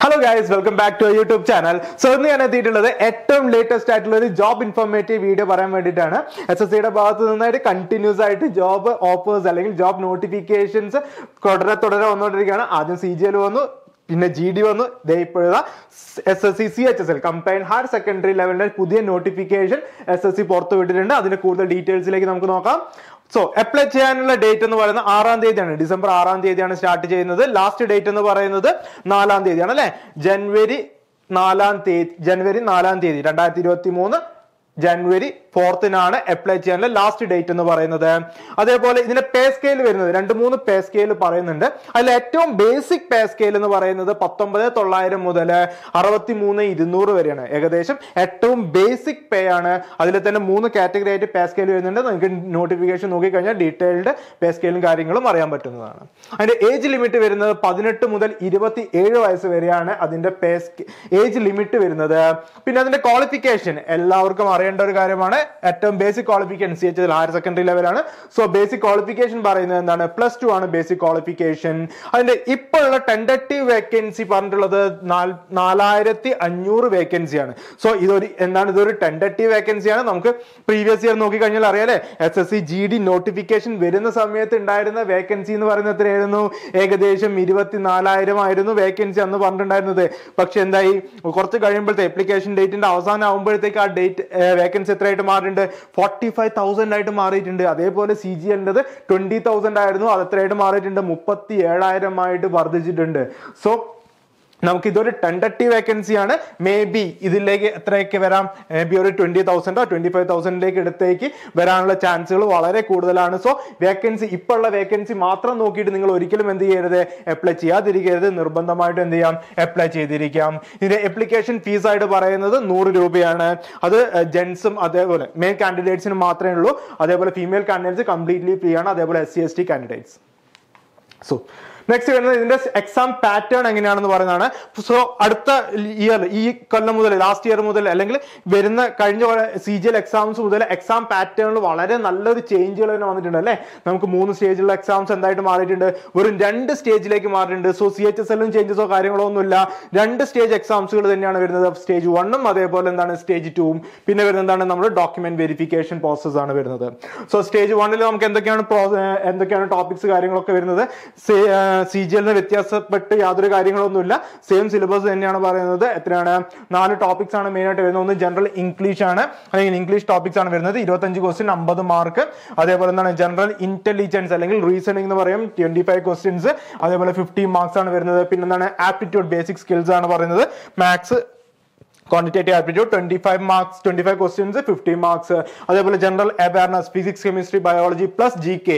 hello guys welcome back to YouTube channel so ഇന്ന് ഞാൻ എത്തിയിട്ടുള്ളത് ഏറ്റവും ലേറ്റസ്റ്റ് ആയിട്ടുള്ള ഒരു ജോബ് ഇൻഫോർമേറ്റീവ് വീഡിയോ പറയാൻ വേണ്ടിയിട്ടാണ് എസ് എസ് സിയുടെ ഭാഗത്ത് നിന്നായിട്ട് കണ്ടിന്യൂസ് ആയിട്ട് ജോബ് ഓഫേഴ്സ് അല്ലെങ്കിൽ ജോബ് നോട്ടിഫിക്കേഷൻസ് തുടരെ തുടരെ വന്നുകൊണ്ടിരിക്കുകയാണ് ആദ്യം സി ജി എൽ വന്നു പിന്നെ ജി ഡി വന്നു ദേ ഇപ്പോഴത്തെ S S C C H S L combined higher secondary ലെവലിന്റെ പുതിയ നോട്ടിഫിക്കേഷൻ എസ് എസ് സി പുറത്തു വിട്ടിട്ടുണ്ട് അതിന്റെ കൂടുതൽ ഡീറ്റെയിൽസിലേക്ക് നമുക്ക് നോക്കാം സോ അപ്ലൈ ചെയ്യാനുള്ള ഡേറ്റ് എന്ന് പറയുന്നത് ആറാം തീയതിയാണ് ഡിസംബർ ആറാം തീയതിയാണ് സ്റ്റാർട്ട് ചെയ്യുന്നത് ലാസ്റ്റ് ഡേറ്റ് എന്ന് പറയുന്നത് നാലാം തീയതിയാണ് അല്ലെ ജനുവരി നാലാം തീയതി ജനുവരി നാലാം തീയതി രണ്ടായിരത്തി ഇരുപത്തി മൂന്ന് ജനുവരി ഫോർത്തിനാണ് അപ്ലൈ ചെയ്യാനുള്ള ലാസ്റ്റ് ഡേറ്റ് എന്ന് പറയുന്നത് അതേപോലെ ഇതിന്റെ പേ സ്കെയിൽ വരുന്നത് രണ്ട് മൂന്ന് പേ സ്കെയിൽ പറയുന്നുണ്ട് അതിൽ ഏറ്റവും ബേസിക് പേ സ്കെയിൽ എന്ന് പറയുന്നത് പത്തൊമ്പത് തൊള്ളായിരം മുതൽ അറുപത്തി മൂന്ന് ഇരുന്നൂറ് വരെയാണ് ഏകദേശം ഏറ്റവും ബേസിക് പേ ആണ് അതിൽ തന്നെ മൂന്ന് കാറ്റഗറി ആയിട്ട് പേ സ്കെയിൽ വരുന്നുണ്ട് നിങ്ങൾക്ക് നോട്ടിഫിക്കേഷൻ നോക്കിക്കഴിഞ്ഞാൽ ഡീറ്റെയിൽഡ് പേ സ്കെയിലും കാര്യങ്ങളും അറിയാൻ പറ്റുന്നതാണ് അതിന്റെ ഏജ് ലിമിറ്റ് വരുന്നത് പതിനെട്ട് മുതൽ ഇരുപത്തി ഏഴ് വയസ്സ് വരെയാണ് അതിന്റെ പേ ഏജ് ലിമിറ്റ് വരുന്നത് പിന്നെ അതിന്റെ ക്വാളിഫിക്കേഷൻ എല്ലാവർക്കും അറിയേണ്ട ഒരു കാര്യമാണ് ഏറ്റവും basic qualification C H higher secondary ലെവലാണ് സോ ബേസിക് ക്വാളിഫിക്കേഷൻ പറയുന്നത് എന്താണ് പ്ലസ് ടു ആണ് ബേസിക് ക്വാളിഫിക്കേഷൻ അതിന്റെ ഇപ്പോഴുള്ള ടെൻഡറ്റീവ് വേക്കൻസി പറഞ്ഞിട്ടുള്ളത് നാല് നാലായിരത്തി അഞ്ഞൂറ് വേക്കൻസിയാണ് സോ ഇതൊരു എന്താണ് ഇതൊരു ടെൻഡറ്റീവ് വേക്കൻസിയാണ് നമുക്ക് പ്രീവിയസ് ഇയർ നോക്കി കഴിഞ്ഞാൽ അറിയാലേ S S C G D notification വരുന്ന സമയത്ത് ഉണ്ടായിരുന്ന വേക്കൻസി എന്ന് പറയുന്നത് എത്രയായിരുന്നു ഏകദേശം ഇരുപത്തിനാലായിരം ആയിരുന്നു വേക്കൻസി അന്ന് പറഞ്ഞിട്ടുണ്ടായിരുന്നത് പക്ഷെ എന്തായി കുറച്ച് കഴിയുമ്പോഴത്തെ അപ്ലിക്കേഷൻ ഡേറ്റിന്റെ അവസാനം ആകുമ്പോഴത്തേക്ക് ആ ഡേറ്റ് വേക്കൻസി എത്രയായിട്ട് മാറിയിട്ടുണ്ട് ഫോർട്ടി ഫൈവ് തൗസൻഡ് ആയിട്ട് മാറിയിട്ടുണ്ട് അതേപോലെ സി ജി എല്ലിൻ്റെത് ട്വന്റി തൗസൻഡ് ആയിരുന്നു അത് എത്രയായിട്ട് മാറിയിട്ടുണ്ട് മുപ്പത്തി ഏഴായിരം ആയിട്ട് വർദ്ധിച്ചിട്ടുണ്ട് സോ നമുക്ക് ഇതൊരു ടെൻഡറ്റീവ് വേക്കൻസി ആണ് മേ ബി ഇതിലേക്ക് എത്രയൊക്കെ വരാം മേ ബി ഒരു ട്വന്റി തൗസൻഡോ ട്വന്റി ഫൈവ് തൗസൻഡിലേക്ക് എടുത്തേക്ക് വരാനുള്ള ചാൻസുകൾ വളരെ കൂടുതലാണ് സോ വേക്കൻസി ഇപ്പോൾ ഉള്ള വേക്കൻസി മാത്രം നോക്കിയിട്ട് നിങ്ങൾ ഒരിക്കലും എന്ത് ചെയ്യരുത് അപ്ലൈ ചെയ്യാതിരിക്കരുത് നിർബന്ധമായിട്ട് എന്ത് ചെയ്യാം അപ്ലൈ ചെയ്തിരിക്കാം ഇതിന്റെ അപ്ലിക്കേഷൻ ഫീസ് ആയിട്ട് പറയുന്നത് നൂറ് രൂപയാണ് അത് ജെൻസും അതേപോലെ മെയിൽ കാൻഡിഡേറ്റ്സിന് മാത്രമേ ഉള്ളൂ അതേപോലെ ഫീമെയിൽ കാൻഡിഡേറ്റ്സ് കംപ്ലീറ്റ്ലി ഫ്രീ ആണ് അതേപോലെ S C S T candidates so next വരുന്നത് ഇതിന്റെ എക്സാം പാറ്റേൺ എങ്ങനെയാണെന്ന് പറയുന്നതാണ് സോ അടുത്ത ഇയർ ഈ കൊല്ലം മുതൽ ലാസ്റ്റ് ഇയർ മുതൽ അല്ലെങ്കിൽ വരുന്ന കഴിഞ്ഞ സി ജി എൽ എക്സാംസ് മുതൽ എക്സാം പാറ്റേണിൽ വളരെ നല്ലൊരു ചേഞ്ചുകൾ തന്നെ വന്നിട്ടുണ്ട് അല്ലേ നമുക്ക് മൂന്ന് സ്റ്റേജിലുള്ള എക്സാംസ് എന്തായിട്ട് മാറിയിട്ടുണ്ട് വെറും രണ്ട് സ്റ്റേജിലേക്ക് മാറിയിട്ടുണ്ട് സോ സി എച്ച് എസ് എല്ലും ചേഞ്ചസോ കാര്യങ്ങളോ ഒന്നുമില്ല രണ്ട് സ്റ്റേജ് എക്സാംസുകൾ തന്നെയാണ് വരുന്നത് സ്റ്റേജ് വണ്ണും അതേപോലെ എന്താണ് സ്റ്റേജ് ടൂവും പിന്നെ വരുന്നത് എന്താണ് നമ്മുടെ ഡോക്യുമെന്റ് വെരിഫിക്കേഷൻ പ്രോസസ് ആണ് വരുന്നത് സോ സ്റ്റേജ് വണ്ണിൽ നമുക്ക് എന്തൊക്കെയാണ് pro- ഏർ എന്തൊക്കെയാണ് ടോപ്പിക്സ് കാര്യങ്ങളൊക്കെ വരുന്നത് സി ജി എല്ലിന് വ്യത്യാസപ്പെട്ട് യാതൊരു കാര്യങ്ങളൊന്നുമില്ല സെയിം സിലബസ് തന്നെയാണ് പറയുന്നത് എത്രയാണ് നാല് ടോപ്പിക്സ് ആണ് മെയിൻ ആയിട്ട് വരുന്നത് ഒന്ന് ജനറൽ ഇംഗ്ലീഷ് ആണ് അല്ലെങ്കിൽ ഇംഗ്ലീഷ് ടോപ്പിക്സ് ആണ് വരുന്നത് ഇരുപത്തഞ്ച് ക്വസ്റ്റ്യൻ അമ്പത് മാർക്ക് അതേപോലെ എന്താണ് ജനറൽ ഇന്റലിജൻസ് അല്ലെങ്കിൽ റീസണിംഗ് എന്ന് പറയും ട്വന്റി ഫൈവ് ക്വസ്റ്റ്യൻസ് അതേപോലെ ഫിഫ്റ്റി മാർക്സ് ആണ് വരുന്നത് പിന്നെ എന്താണ് ആപ്റ്റിറ്റ്യൂഡ് ബേസിക് സ്കിൽസ് ആണ് പറയുന്നത് maths quantitative aptitude twenty five marks twenty five questions fifty marks അതേപോലെ general awareness physics chemistry biology plus G K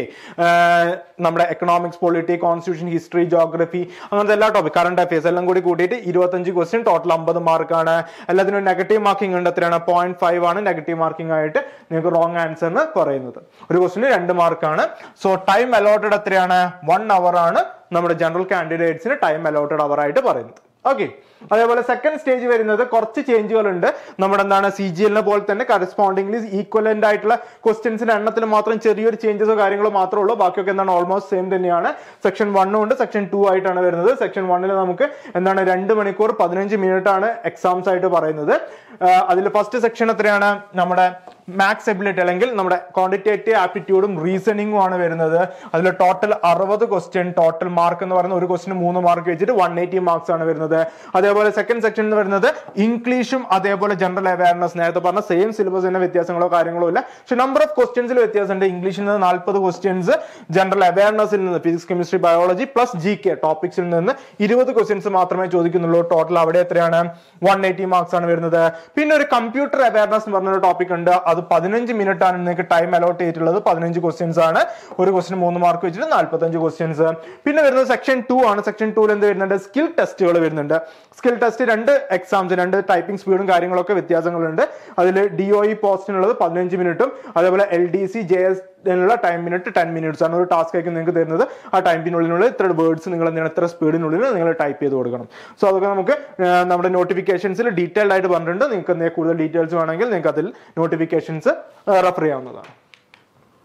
നമ്മുടെ economics polity constitution history geography അങ്ങനത്തെ എല്ലാ ടോപ്പിക് കറണ്ട് അഫയേഴ്സ് എല്ലാം കൂടി കൂട്ടിയിട്ട് ഇരുപത്തഞ്ച് ക്വസ്റ്റ്യൻ ടോട്ടൽ അമ്പത് മാർക്കാണ് എല്ലാത്തിനും നെഗറ്റീവ് മാർക്കിംഗ് ഉണ്ട് എത്രയാണ് പോയിന്റ് ഫൈവ് ആണ് നെഗറ്റീവ് മാർക്കിംഗ് ആയിട്ട് നിങ്ങൾക്ക് റോങ് ആൻസർ എന്ന് പറയുന്നത് ഒരു ക്വസ്റ്റിന് രണ്ട് മാർക്കാണ് സോ ടൈം അലോട്ടഡ് എത്രയാണ് വൺ അവർ ആണ് നമ്മുടെ ജനറൽ കാൻഡിഡേറ്റ്സിന് ടൈം അലോട്ടഡ് അവർ ആയിട്ട് പറയുന്നത് ഓക്കെ അതേപോലെ സെക്കൻഡ് സ്റ്റേജ് വരുന്നത് കുറച്ച് ചേഞ്ചുകൾ ഉണ്ട് നമ്മുടെ എന്താണ് സി ജി എല്ലിനെ പോലെ തന്നെ കറസ്പോണ്ടിംഗ്ലി ഈക്വലന്റ് ആയിട്ടുള്ള ക്വസ്റ്റ്യൻസിന്റെ എണ്ണത്തിൽ മാത്രം ചെറിയൊരു ചേഞ്ചസോ കാര്യങ്ങളോ മാത്രമേ ഉള്ളൂ ബാക്കിയൊക്കെ എന്താണ് ഓൾമോസ്റ്റ് സെയിം തന്നെയാണ് സെക്ഷൻ വണ്ണും ഉണ്ട് സെക്ഷൻ ടു ആയിട്ടാണ് വരുന്നത് സെക്ഷൻ വണ്ണിൽ നമുക്ക് എന്താണ് രണ്ട് മണിക്കൂർ പതിനഞ്ച് മിനിറ്റ് ആണ് എക്സാംസ് ആയിട്ട് പറയുന്നത് അതിൽ ഫസ്റ്റ് സെക്ഷൻ എത്രയാണ് നമ്മുടെ മാത്സ് എബിലിറ്റി അല്ലെങ്കിൽ നമ്മുടെ ക്വാണ്ടിറ്റേറ്റീവ് ആപ്റ്റിറ്റ്യൂഡും റീസണിങ്ങും ആണ് വരുന്നത് അതിൽ ടോട്ടൽ അറുപത് ക്വസ്റ്റ്യൻ ടോട്ടൽ മാർക്ക് എന്ന് പറയുന്നത് ഒരു ക്വസ്റ്റിന് മൂന്ന് മാർക്ക് വെച്ചിട്ട് വൺ എയ്റ്റി മാർക്സ് ആണ് വരുന്നത് അതേപോലെ സെക്കൻഡ് സെക്ഷൻ എന്ന് പറയുന്നത് ഇംഗ്ലീഷും അതേപോലെ ജനറൽ അവയർനെസ് നേരത്തെ പറഞ്ഞ സെയിം സിലബസ് തന്നെ വ്യത്യാസങ്ങളോ കാര്യങ്ങളോ ഇല്ല പക്ഷെ നമ്പർ ഓഫ് ക്വസ്റ്റ്യൻസിൽ വ്യത്യാസമുണ്ട് ഇംഗ്ലീഷിൽ നിന്ന് നാൽപ്പത് ക്വസ്റ്റ്യൻസ് ജനറൽ അവയർനെസ്സിൽ നിന്ന് physics chemistry biology plus G K ടോപ്പിക്സിൽ നിന്ന് ഇരുപത് ക്വസ്റ്റ്യൻസ് മാത്രമേ ചോദിക്കുന്നുള്ളൂ ടോട്ടൽ അവിടെ എത്രയാണ് വൺ എയ്റ്റി മാർക്സ് ആണ് വരുന്നത് പിന്നെ ഒരു കമ്പ്യൂട്ടർ അവയർനെസ് എന്ന് പറഞ്ഞൊരു ടോപ്പിക് ഉണ്ട് അത് പതിനഞ്ച് മിനിറ്റ് ആണ് നിങ്ങൾക്ക് ടൈം അലോട്ട് ചെയ്തിട്ടുള്ളത് പതിനഞ്ച് ക്വസ്റ്റ്യൻസ് ആണ് ഒരു ക്വസ്റ്റിന് മൂന്ന് മാർക്ക് വെച്ചിട്ട് നാൽപ്പത്തഞ്ച് ക്വസ്റ്റ്യൻസ് പിന്നെ വരുന്നത് സെക്ഷൻ ടു ആണ് സെക്ഷൻ ടൂവിൽ എന്ത് വരുന്നുണ്ട് സ്കിൽ ടെസ്റ്റുകൾ വരുന്നുണ്ട് സ്കിൽ ടെസ്റ്റ് രണ്ട് എക്സാംസ് രണ്ട് ടൈപ്പിംഗ് സ്പീഡും കാര്യങ്ങളൊക്കെ വ്യത്യാസങ്ങളുണ്ട് അതിൽ ഡി ഒ ഇ പോസ്റ്റിനുള്ളത് പതിനഞ്ച് മിനിറ്റും അതേപോലെ L D C J S നുള്ള ടൈം മിനിറ്റ് ടെൻ മിനിറ്റ്സ് ആണ് ഒരു ടാസ്ക് ആയിരിക്കും നിങ്ങൾക്ക് തരുന്നത് ആ ടൈമിനുള്ളിലുള്ള ഇത്ര വേർഡ്സ് നിങ്ങൾ എന്താണ് ഇത്ര സ്പീഡിനുള്ളിൽ നിങ്ങൾ ടൈപ്പ് ചെയ്ത് കൊടുക്കണം സോ അതൊക്കെ നമുക്ക് ആ, നമ്മുടെ നോട്ടിഫിക്കേഷൻസിൽ ഡീറ്റെയിൽഡ് ആയിട്ട് പറഞ്ഞിട്ടുണ്ട് നിങ്ങൾക്ക് എന്തെങ്കിലും കൂടുതൽ ഡീറ്റെയിൽസ് വേണമെങ്കിൽ നിങ്ങൾക്ക് അതിൽ നോട്ടിഫിക്കേഷൻസ് റെഫർ ചെയ്യാവുന്നതാണ്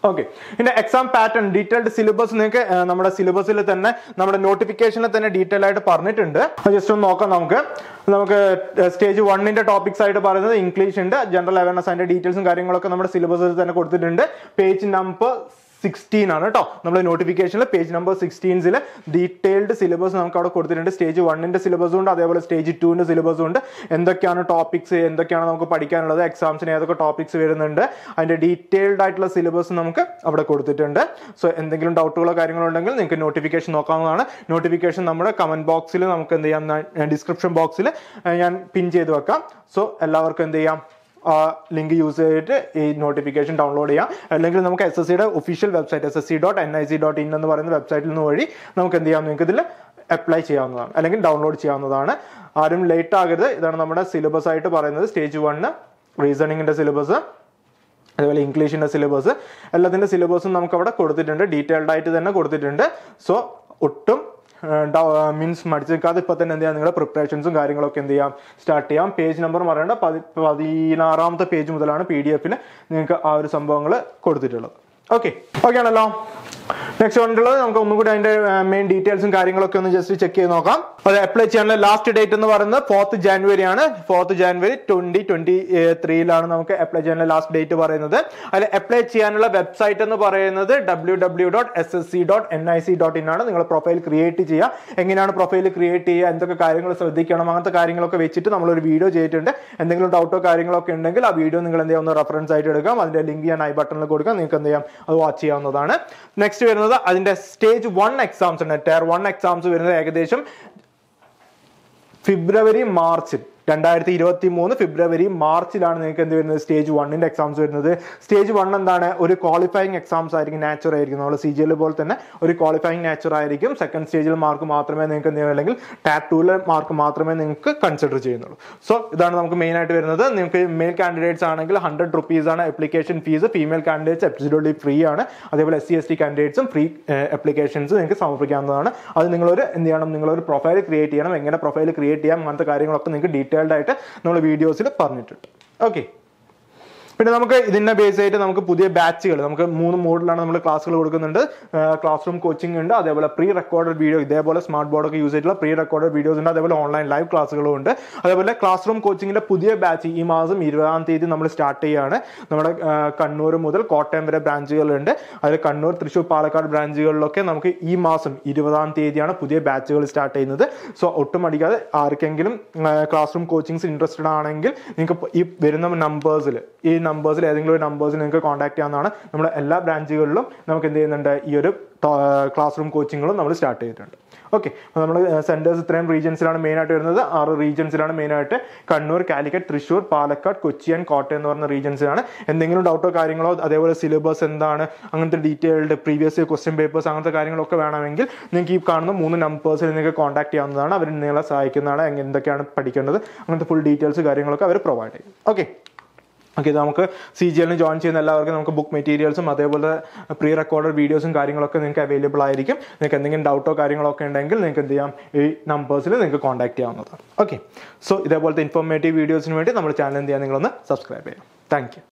ഓക്കെ പിന്നെ എക്സാം പാറ്റേൺ ഡീറ്റെയിൽഡ് സിലബസ് നിങ്ങൾക്ക് ആ, നമ്മുടെ സിലബസിൽ തന്നെ നമ്മുടെ നോട്ടിഫിക്കേഷനിൽ തന്നെ ഡീറ്റെയിൽ ആയിട്ട് പറഞ്ഞിട്ടുണ്ട് ജസ്റ്റ് ഒന്ന് നോക്കാം നമുക്ക് നമുക്ക് സ്റ്റേജ് വണ്ണിന്റെ ടോപ്പിക്സ് ആയിട്ട് പറയുന്നത് ഇംഗ്ലീഷ് ഉണ്ട് ജനറൽ അവയർനെസ് അതിന്റെ ഡീറ്റെയിൽസും കാര്യങ്ങളൊക്കെ നമ്മുടെ സിലബസിൽ തന്നെ കൊടുത്തിട്ടുണ്ട് പേജ് നമ്പർ സിക്സ്റ്റീൻ ആണ് കേട്ടോ നമ്മുടെ നോട്ടിഫിക്കേഷനിൽ പേജ് നമ്പർ സിക്സ്റ്റീൻസിൽ ഡീറ്റെയിൽഡ് സിലബസ് നമുക്ക് അവിടെ കൊടുത്തിട്ടുണ്ട് സ്റ്റേജ് വണ്ണിന്റെ സിലബസും ഉണ്ട് അതേപോലെ സ്റ്റേജ് ടുവിന്റെ സിലബസും ഉണ്ട് എന്തൊക്കെയാണ് ടോപ്പിക്സ് എന്തൊക്കെയാണ് നമുക്ക് പഠിക്കാനുള്ളത് എക്സാംസിന് ഏതൊക്കെ ടോപ്പിക്സ് വരുന്നുണ്ട് അതിന്റെ ഡീറ്റെയിൽഡ് ആയിട്ടുള്ള സിലബസ് നമുക്ക് അവിടെ കൊടുത്തിട്ടുണ്ട് സോ എന്തെങ്കിലും ഡൗട്ടുകളോ കാര്യങ്ങളോ ഉണ്ടെങ്കിൽ നിങ്ങൾക്ക് നോട്ടിഫിക്കേഷൻ നോക്കാവുന്നതാണ് നോട്ടിഫിക്കേഷൻ നമ്മുടെ കമന്റ് ബോക്സിൽ നമുക്ക് എന്ത് ചെയ്യാം ഡിസ്ക്രിപ്ഷൻ ബോക്സിൽ ഞാൻ പിൻ ചെയ്ത് വെക്കാം സോ എല്ലാവർക്കും എന്ത് ചെയ്യാം ലിങ്ക് യൂസ് ചെയ്തിട്ട് ഈ നോട്ടിഫിക്കേഷൻ ഡൗൺലോഡ് ചെയ്യാം അല്ലെങ്കിൽ നമുക്ക് എസ് എസ് സിയുടെ official website S S C dot N I C dot in എന്ന് പറയുന്ന വെബ്സൈറ്റിൽ നിന്ന് വഴി നമുക്ക് എന്ത് ചെയ്യാം നിങ്ങൾക്ക് ഇതിൽ അപ്ലൈ ചെയ്യാവുന്നതാണ് അല്ലെങ്കിൽ ഡൗൺലോഡ് ചെയ്യാവുന്നതാണ് ആരും ലേറ്റ് ആകരുത് ഇതാണ് നമ്മുടെ സിലബസ് ആയിട്ട് പറയുന്നത് സ്റ്റേജ് വണ്ണ് റീസണിങ്ങിന്റെ സിലബസ് അതുപോലെ ഇംഗ്ലീഷിന്റെ സിലബസ് എല്ലാത്തിന്റെ സിലബസും നമുക്ക് അവിടെ കൊടുത്തിട്ടുണ്ട് ഡീറ്റെയിൽഡ് ആയിട്ട് തന്നെ കൊടുത്തിട്ടുണ്ട് സോ ഒട്ടും മീൻസ് മടിച്ചു നിൽക്കാതെ ഇപ്പൊ തന്നെ എന്ത് ചെയ്യാം നിങ്ങളുടെ പ്രിപ്പറേഷൻസും കാര്യങ്ങളൊക്കെ എന്ത് ചെയ്യാം സ്റ്റാർട്ട് ചെയ്യാം പേജ് നമ്പർ പറയേണ്ട പതി പതിനാറാമത്തെ പേജ് മുതലാണ് പി ഡി എഫിൽ നിങ്ങൾക്ക് ആ ഒരു സംഭവങ്ങൾ കൊടുത്തിട്ടുള്ളത് ഓക്കെ ഓക്കെ ആണല്ലോ നെക്സ്റ്റ് വന്നിട്ടുള്ളത് നമുക്ക് ഒന്നും കൂടി അതിന്റെ മെയിൻ ഡീറ്റെയിൽസും കാര്യങ്ങളൊക്കെ ഒന്ന് ജസ്റ്റ് ചെക്ക് ചെയ്ത് നോക്കാം അത് അപ്ലൈ ചെയ്യാനുള്ള ലാസ്റ്റ് ഡേറ്റ് എന്ന് പറയുന്നത് ഫോർത്ത് ജാനുവരി ആണ് ഫോർത്ത് ജാനുവരി ട്വന്റി ട്വന്റി ത്രീയിലാണ് നമുക്ക് അപ്ലൈ ചെയ്യാനുള്ള ലാസ്റ്റ് ഡേറ്റ് പറയുന്നത് അതിൽ അപ്ലൈ ചെയ്യാനുള്ള വെബ്സൈറ്റ് എന്ന് പറയുന്നത് W W dot S S C dot N I C dot in ആണ് നിങ്ങൾ പ്രൊഫൈൽ ക്രിയേറ്റ് ചെയ്യുക എങ്ങനെയാണ് പ്രൊഫൈൽ ക്രിയേറ്റ് ചെയ്യുക എന്തൊക്കെ കാര്യങ്ങൾ ശ്രദ്ധിക്കണം അങ്ങനത്തെ കാര്യങ്ങളൊക്കെ വെച്ചിട്ട് നമ്മളൊരു വീഡിയോ ചെയ്തിട്ടുണ്ട് എന്തെങ്കിലും ഡൗട്ടോ കാര്യങ്ങളൊക്കെ ഉണ്ടെങ്കിൽ ആ വീഡിയോ നിങ്ങൾ എന്ത് ചെയ്യാം ഒന്ന് റെഫറൻസ് ആയിട്ട് എടുക്കാം അതിന്റെ ലിങ്ക് ഞാൻ ഐ ബട്ടണിൽ കൊടുക്കാം നിങ്ങൾക്ക് എന്ത് ചെയ്യാം അത് വാച്ച് ചെയ്യാവുന്നതാണ് നെക്സ്റ്റ് വരുന്നത് അതിന്റെ സ്റ്റേജ് വൺ എക്സാംസ് ഉണ്ട് ടയർ വൺ എക്സാംസ് വരുന്നത് ഏകദേശം ഫെബ്രുവരി മാർച്ചിൽ രണ്ടായിരത്തി ഇരുപത്തി മൂന്ന് ഫെബ്രുവരി മാർച്ചിലാണ് നിങ്ങൾക്ക് എന്ത് വരുന്നത് സ്റ്റേജ് വണ്ണിന്റെ എക്സാംസ് വരുന്നത് സ്റ്റേജ് വൺ എന്താണ് ഒരു ക്വാളിഫയിങ് എക്സാംസ് ആയിരിക്കും നാച്ചുർ ആയിരിക്കും നമ്മൾ സി ജി എൽ പോലെ തന്നെ ഒരു ക്വാളിഫയിങ് നാച്ചുർ ആയിരിക്കും സെക്കൻഡ് സ്റ്റേജിൽ മാർക്ക് മാത്രമേ നിങ്ങൾക്ക് എന്ത് ചെയ്യുള്ളൂ അല്ലെങ്കിൽ ടാറ്റ് ടൂലെ മാർക്ക് മാത്രമേ നിങ്ങൾക്ക് കൺസിഡർ ചെയ്യുന്നുള്ളൂ സോ ഇതാണ് നമുക്ക് മെയിൻ ആയിട്ട് വരുന്നത് നിങ്ങൾക്ക് മെയിൽ കാൻഡിഡേറ്റ്സ് ആണെങ്കിൽ ഹൺഡ്രഡ് റുപ്പീസ് ആണ് application fees female candidates absolutely free ആണ് അതേപോലെ എസ് സി എസ് ടി കാൻഡിഡേറ്റ്സും ഫ്രീ അപ്ലിക്കേഷൻസ് നിങ്ങൾക്ക് സമർപ്പിക്കാവുന്നതാണ് അത് നിങ്ങളൊരു എന്ത് ചെയ്യണം നിങ്ങളൊരു പ്രൊഫൈൽ ക്രിയേറ്റ് ചെയ്യണം എങ്ങനെ പ്രൊഫൈൽ ക്രിയേറ്റ് ചെയ്യാം അങ്ങനത്തെ കാര്യങ്ങളൊക്കെ നിങ്ങൾക്ക് ഡീറ്റെയിൽഡ് ആയിട്ട് നമ്മൾ വീഡിയോസിൽ പറഞ്ഞിട്ടുണ്ട് ഓക്കെ പിന്നെ നമുക്ക് ഇതിനെ ബേസ് ആയിട്ട് നമുക്ക് പുതിയ ബാച്ചുകൾ നമുക്ക് മൂന്ന് മോഡിലാണ് നമ്മൾ ക്ലാസ്സുകൾ കൊടുക്കുന്നുണ്ട് ക്ലാസ് റൂം കോച്ചിങ് ഉണ്ട് അതേപോലെ പ്രീ റെക്കോർഡഡ് വീഡിയോ ഇതേപോലെ സ്മാർട്ട് ബോർഡൊക്കെ യൂസ് ചെയ്തിട്ടുള്ള പ്രീ റെക്കോർഡഡ് വീഡിയോസ് ഉണ്ട് അതേപോലെ ഓൺലൈൻ ലൈവ് ക്ലാസ്സുകളും ഉണ്ട് അതേപോലെ ക്ലാസ് റൂം കോച്ചിങ്ങിന്റെ പുതിയ ബാച്ച് ഈ മാസം ഇരുപതാം തീയതി നമ്മൾ സ്റ്റാർട്ട് ചെയ്യുകയാണ് നമ്മുടെ ആ, കണ്ണൂർ മുതൽ കോട്ടയം വരെ ബ്രാഞ്ചുകളുണ്ട് അതിൽ കണ്ണൂർ തൃശ്ശൂർ പാലക്കാട് ബ്രാഞ്ചുകളിലൊക്കെ നമുക്ക് ഈ മാസം ഇരുപതാം തീയതിയാണ് പുതിയ ബാച്ചുകൾ സ്റ്റാർട്ട് ചെയ്യുന്നത് സോ ഒട്ടും അടിക്കാതെ ആർക്കെങ്കിലും ക്ലാസ് റൂം കോച്ചിങ്സ് ഇൻട്രസ്റ്റഡ് ആണെങ്കിൽ നിങ്ങൾക്ക് ഈ വരുന്ന നമ്പേഴ്സിൽ ഈ നമ്പേഴ്സിൽ ഏതെങ്കിലും ഒരു നമ്പേഴ്സിൽ നിങ്ങൾക്ക് കോൺടാക്ട് ചെയ്യാവുന്നതാണ് നമ്മുടെ എല്ലാ ബ്രാഞ്ചുകളിലും നമുക്ക് എന്ത് ചെയ്യുന്നുണ്ട് ഈ ഒരു ക്ലാസ് റൂം കോച്ചിങ്ങുകളും നമ്മൾ സ്റ്റാർട്ട് ചെയ്തിട്ടുണ്ട് ഓക്കെ അപ്പോൾ നമ്മൾ സെൻറ്റേഴ്സ് ഇത്രയും റീജിയൻസിലാണ് മെയിൻ ആയിട്ട് വരുന്നത് ആറ് റീജിയൻസിലാണ് മെയിൻ ആയിട്ട് കണ്ണൂർ കാലിക്കറ്റ് തൃശ്ശൂർ പാലക്കാട് കൊച്ചി ആൻഡ് കോട്ടയം എന്ന് പറഞ്ഞ റീജിയൻസിലാണ് എന്തെങ്കിലും ഡൗട്ടോ കാര്യങ്ങളോ അതേപോലെ സിലബസ് എന്താണ് അങ്ങനത്തെ ഡീറ്റെയിൽഡ് പ്രീവിയസ് ക്വസ്റ്റ്യൻ പേപ്പേഴ്സ് അങ്ങനത്തെ കാര്യങ്ങളൊക്കെ വേണമെങ്കിൽ നിങ്ങൾക്ക് ഈ കാണുന്ന മൂന്ന് നമ്പേഴ്സിൽ നിങ്ങൾക്ക് കോൺടാക്ട് ചെയ്യാവുന്നതാണ് അവർ നിങ്ങളെ സഹായിക്കുന്നതാണ് എങ്ങ- എന്തൊക്കെയാണ് പഠിക്കേണ്ടത് അങ്ങനത്തെ ഫുൾ ഡീറ്റെയിൽസ് കാര്യങ്ങളൊക്കെ അവർ പ്രൊവൈഡ് ചെയ്യും ഓക്കെ ഓക്കെ ഇത് നമുക്ക് സി ജി എല്ലിന് ജോയിൻ ചെയ്യുന്ന എല്ലാവർക്കും നമുക്ക് ബുക്ക് മെറ്റീരിയൽസും അതേപോലെ പ്രീ റെക്കോർഡഡ് വീഡിയോസും കാര്യങ്ങളൊക്കെ നിങ്ങൾക്ക് അവൈലബിൾ ആയിരിക്കും നിങ്ങൾക്ക് എന്തെങ്കിലും ഡൗട്ടോ കാര്യങ്ങളൊക്കെ ഉണ്ടെങ്കിൽ നിങ്ങൾക്ക് എന്ത് ചെയ്യാം ഈ നമ്പേഴ്സിൽ നിങ്ങൾക്ക് കോൺടാക്ട് ചെയ്യാവുന്നതാണ് ഓക്കെ സോ ഇതേപോലത്തെ ഇൻഫോർമേറ്റീവ് വീഡിയോസിന് വേണ്ടി നമ്മുടെ ചാനൽ എന്ത് ചെയ്യാം നിങ്ങളൊന്ന് സബ്സ്ക്രൈബ് ചെയ്യാം താങ്ക്